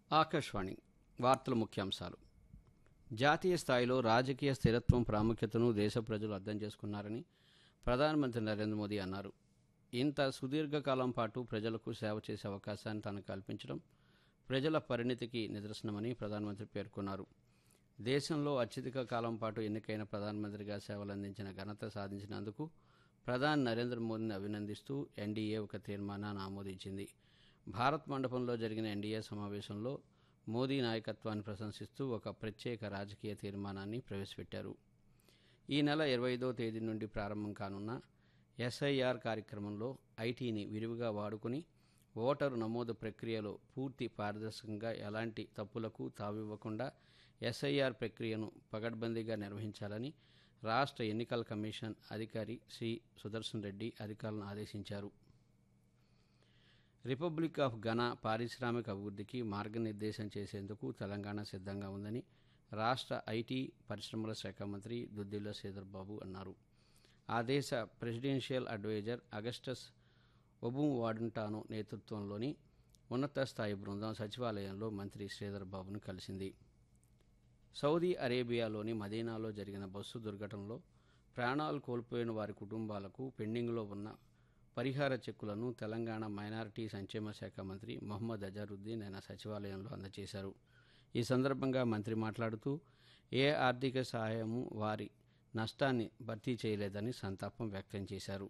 ఆకాశవాణి వార్తల ముఖ్యాంశాలు జాతీయ స్థాయిలో రాజకీయ స్థిరత్వం ప్రాముఖ్యతను దేశ ప్రజలు అర్థం చేసుకున్నారని ప్రధానమంత్రి నరేంద్ర మోదీ అన్నారు ఇంత సుదీర్ఘకాలం పాటు ప్రజలకు సేవ చేసే అవకాశాన్ని తాను కల్పించడం ప్రజల పరిణితికి నిదర్శనమని ప్రధానమంత్రి పేర్కొన్నారు దేశంలో అత్యధిక కాలం పాటు ఎన్నికైన ప్రధానమంత్రిగా సేవలందించిన ఘనత సాధించినందుకు ప్రధాని నరేంద్ర మోదీని అభినందిస్తూ ఎన్డీఏ ఒక తీర్మానాన్ని ఆమోదించింది భారత్ మండపంలో జరిగిన ఎన్డీఏ సమావేశంలో మోదీ నాయకత్వాన్ని ప్రశంసిస్తూ ఒక ప్రత్యేక రాజకీయ తీర్మానాన్ని ప్రవేశపెట్టారు ఈ నెల ఇరవై ఐదో తేదీ నుండి ప్రారంభం కానున్న ఎస్ఐఆర్ కార్యక్రమంలో ఐటీని విరివిగా వాడుకుని ఓటరు నమోదు ప్రక్రియలో పూర్తి పారదర్శకంగా ఎలాంటి తప్పులకు తావివ్వకుండా ఎస్ఐఆర్ ప్రక్రియను పగడ్బందీగా నిర్వహించాలని రాష్ట్ర ఎన్నికల కమిషన్ అధికారి శ్రీ సుదర్శన్ రెడ్డి అధికారులను ఆదేశించారు రిపబ్లిక్ ఆఫ్ ఘనా పారిశ్రామిక అభివృద్ధికి మార్గనిర్దేశం చేసేందుకు తెలంగాణ సిద్ధంగా ఉందని రాష్ట్ర ఐటీ పరిశ్రమల శాఖ మంత్రి దుద్దిల్ల శ్రీధర్ బాబు అన్నారు ఆ దేశ ప్రెసిడెన్షియల్ అడ్వైజర్ అగస్టస్ ఒబుం వాడుంటాను నేతృత్వంలోని ఉన్నత స్థాయి బృందం సచివాలయంలో మంత్రి శ్రీధర్ బాబును కలిసింది సౌదీ అరేబియాలోని మదీనాలో జరిగిన బస్సు దుర్ఘటనలో ప్రాణాలు కోల్పోయిన వారి కుటుంబాలకు పెండింగ్లో ఉన్న పరిహార చెక్కులను తెలంగాణ మైనారిటీ సంక్షేమ శాఖ మంత్రి మొహమ్మద్ అజారుద్దీన్ ఆయన సచివాలయంలో అందజేశారు ఈ సందర్భంగా మంత్రి మాట్లాడుతూ ఏ ఆర్థిక సహాయము వారి నష్టాన్ని భర్తీ చేయలేదని సంతాపం వ్యక్తం చేశారు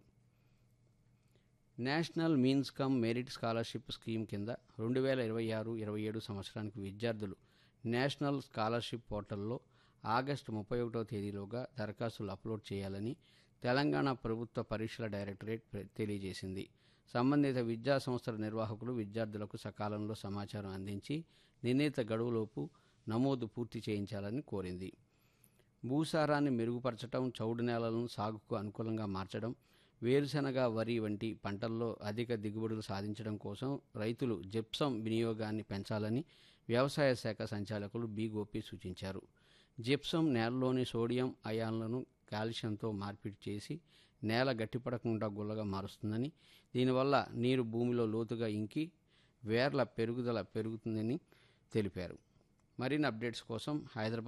national means cum merit scholarship scheme కింద రెండు వేల ఇరవై ఆరు ఇరవై ఏడు సంవత్సరానికి విద్యార్థులు నేషనల్ స్కాలర్షిప్ పోర్టల్లో ఆగస్టు ముప్పై ఒకటో తేదీలోగా దరఖాస్తులు అప్లోడ్ చేయాలని తెలంగాణ ప్రభుత్వ పరీక్షల డైరెక్టరేట్ ప్ర- తెలియజేసింది సంబంధిత విద్యా సంస్థల నిర్వాహకులు విద్యార్థులకు సకాలంలో సమాచారం అందించి నిర్ణీత గడువులోపు నమోదు పూర్తి చేయించాలని కోరింది భూసారాన్ని మెరుగుపరచడం చౌడు నేలలను సాగుకు అనుకూలంగా మార్చడం వేరుశనగ వరి వంటి పంటల్లో అధిక దిగుబడులు సాధించడం కోసం రైతులు జిప్సం వినియోగాన్ని పెంచాలని వ్యవసాయ శాఖ సంచాలకులు బి గోపి సూచించారు జిప్సం నేలలోని సోడియం అయాన్లను కాల్షియంతో మార్పిడి చేసి నేల గట్టిపడకుండా గుల్లగా మారుస్తుందని దీనివల్ల నీరు భూమిలో లోతుగా ఇంకి వేర్ల పెరుగుదల పెరుగుతుందని తెలిపారు మరిన్ని అప్డేట్స్ కోసం హైదరాబాద్